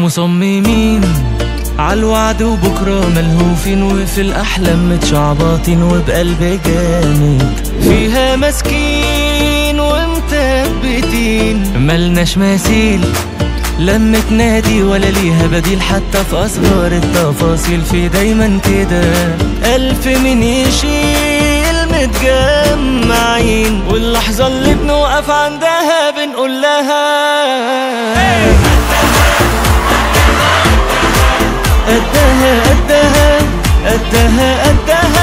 ومصممين عالوعد وبكرة ملهوفين وفي الأحلام متشعبطين وبقلب جامد فيها مسكين ومثبتين ملناش مثيل لما تنادي ولا ليها بديل حتى في أصغر التفاصيل في دايما كده ألف من يشيل متجمعين واللحظة اللي بنوقف عندها بنقول لها قدها قدها قدها قدها